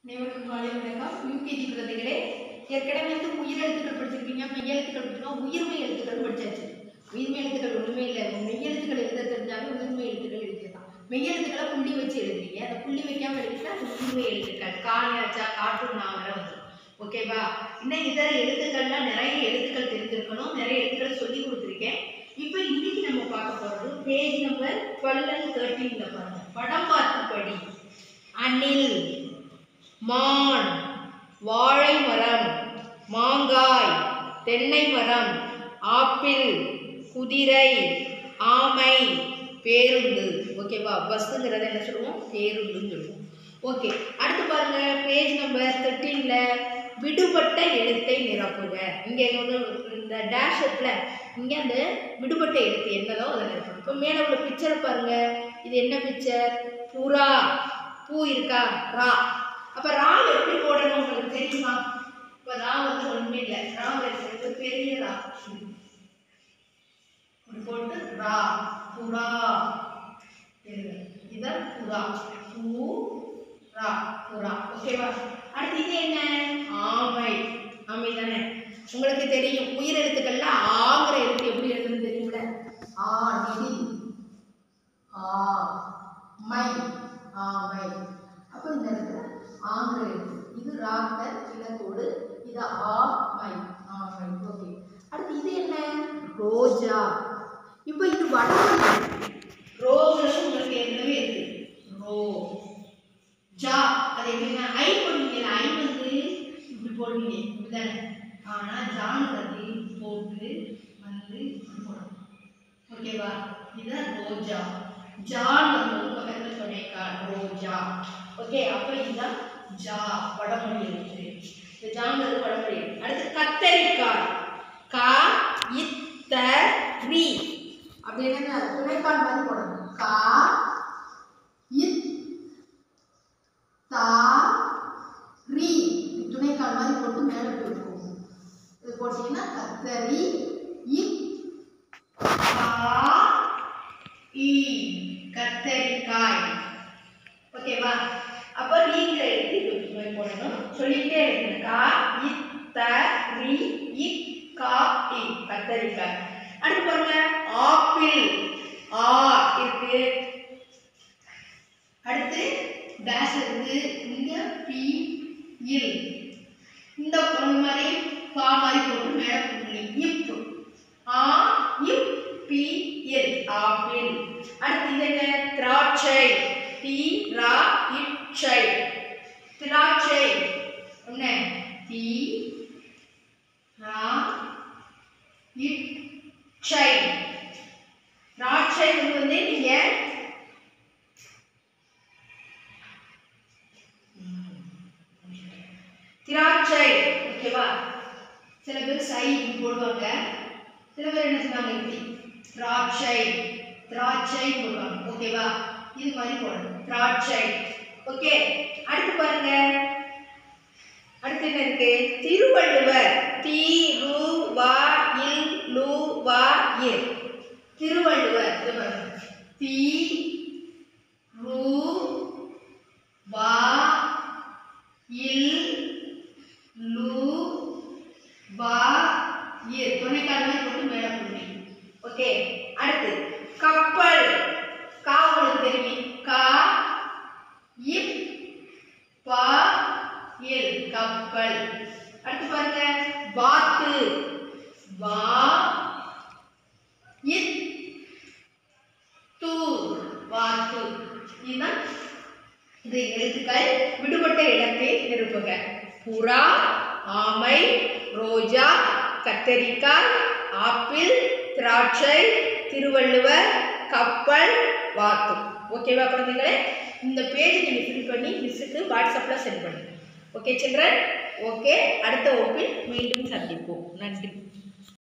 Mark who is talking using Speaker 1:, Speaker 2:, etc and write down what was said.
Speaker 1: அனைவருக்கும் காலை வணக்கம் யூகேஜி குழந்தைகளே ஏற்கனவே வந்து உயிரெழுத்துக்கள் படிச்சிருக்கீங்க மெய்யெழுத்துக்கள் படிச்சிருக்கோம் உயிர்மை எழுத்துக்கள் படிச்சாச்சு உயிர்மை எழுத்துக்கள் ஒன்றுமே இல்லை மெய்யெழுத்துக்கள் எழுத தெரிஞ்சாலும் உயிர்மை எழுத்துக்கள் எழுதிடலாம் மெய்யெழுத்துக்களை புள்ளி வச்சு எழுதுறீங்க அந்த புள்ளி வைக்காம எழுதினா அது உயிர்மை எழுத்துக்கள் காணியாச்சா காட்டும் நாவர வந்துடும் ஓகேவா இன்னும் இதர எழுத்துக்கள்லாம் நிறைய எழுத்துக்கள் தெரிஞ்சிருக்கணும் நிறைய எழுத்துக்களை சொல்லி கொடுத்துருக்கேன் இப்போ இன்னைக்கு நம்ம பார்க்க போகிறது பேஜ் நம்பர் டுவெல் அண்ட் தேர்ட்டீன்ல பாருங்க படம் பார்த்து படி அணில் மான் வாழை மரம் மாங்காய் தென்னை மரம் ஆப்பிள் குதிரை ஆமை பேருந்து ஓகேவா பஸ்ஸுங்கிறத என்ன சொல்லுவோம் பேருந்துன்னு சொல்லுவோம் ஓகே அடுத்து பாருங்க பேஜ் நம்பர் தேர்ட்டீன்ல விடுபட்ட எழுத்தை நிரப்புக இங்கே வந்து இந்த டேஷ் இருக்குல்ல இங்கே அந்த விடுபட்ட எழுத்து என்னதோ அதை நிரப்பணும் இப்போ மேலே உள்ள பிக்சரை பாருங்க இது என்ன பிக்சர் புறா பூ இருக்கா ரா அப்ப ரா எப்படி போடணும் உங்களுக்கு தெரியுமா இப்ப ரா வந்து ஒண்ணுமே இல்லை ரா வந்து பெரிய ரா இப்படி போட்டு ரா புறா எழுதுங்க. இதான் புறா பூ ரா புறா ஓகேவா அடுத்து இது என்ன ஆமை ஆமை தானே உங்களுக்கு தெரியும் உயிர் எழுத்துக்கள்ல ஆங்கிற எழுத்து எப்படி எழுதுன்னு தெரியும்ல ஆ நிதி ஆ மை ஆமை அப்போ இந்த இடத்துல ஆங்கிற எழுத்து இது ராக்க இலக்கோடு இது ஆ மை ஆமை ஓகே அடுத்து இது என்ன ரோஜா இப்போ இது வடமொழி ரோங்கிறது உங்களுக்கு ஏற்கனவே இருக்கு ரோ ஜா அது எப்படின்னா ஐ போடுவீங்க ஐ வந்து இப்படி போடுவீங்க இப்படிதானே ஆனா ஜான்றது போட்டு வந்து இப்படி போடணும் ஓகேவா இதுதான் ரோஜா ஜான் வந்து பக்கத்துல சொன்னேக்கா ரோஜா ஓகே அப்ப இதுதான் ஜா வடமொழி எழுத்து இந்த ஜாங்கிறது வடமொழி எழுத்து அடுத்து கத்தரிக்காய் கா இத்த ரி அப்படின்னு துணைக்கால் மாதிரி போடணும் கா இத் தா ரி துணைக்கால் மாதிரி போட்டு மேலே போயிருக்கும் இது போட்டீங்கன்னா கத்தரி இக் கா ஈ கத்தரிக்காய் ஓகேவா அப்போ நீங்கிற எழுத்து இது மாதிரி போடணும் சொல்லிக்கிட்டே இருக்கணும் கா இத்த ரி இக் கா இ கத்தரிக்காய் அடுத்து பாருங்க ஆப்பிள் ஆ இருக்கு அடுத்து டேஷ் இருக்கு இங்க பி இல் இந்த இந்த மாதிரி பா மாதிரி போட்டு மேலே போட்டுருங்க இப் ஆ இப் பி எல் ஆப்பிள் அடுத்து இது என்ன திராட்சை தி ரா இச்சை திராட்சை என்ன தி ரா இச்சை திராட்சை வந்து நீங்க திராட்சை ஓகேவா சில பேர் சை இப்படி போடுவாங்க சில பேர் என்ன சொல்லுவாங்க இப்படி திராட்சை திராட்சை போடுவாங்க ஓகேவா இது மாதிரி போடணும் திராட்சை ஓகே அடுத்து பாருங்க அடுத்து என்ன இருக்கு திருவள்ளுவர் தி ரு வா இல் லு வா இர் திருவள்ளுவர் இது பாருங்க தி ரு வா இல் லு வா இர் துணைக்கால் மாதிரி போட்டு மேலே போடுறீங்க ஓகே அடுத்து கப்பல் கா உங்களுக்கு தெரியும் கா இப் பா இல் கப்பல் அடுத்து பாருங்க வாத்து வா இத் தூ வாத்து இதுதான் இது எழுத்துக்கள் விடுபட்ட இடத்தை நிரப்புக புறா ஆமை ரோஜா கத்தரிக்காய் ஆப்பிள் திராட்சை திருவள்ளுவர் கப்பல் வாத்து ஓகேவா குழந்தைகளே இந்த பேஜ் நீங்கள் ஃபில் பண்ணி மிஸ்ஸுக்கு வாட்ஸ்அப்பில் சென்ட் பண்ணுங்க ஓகே சில்ட்ரன் ஓகே அடுத்த வகுப்பில் மீண்டும் சந்திப்போம் நன்றி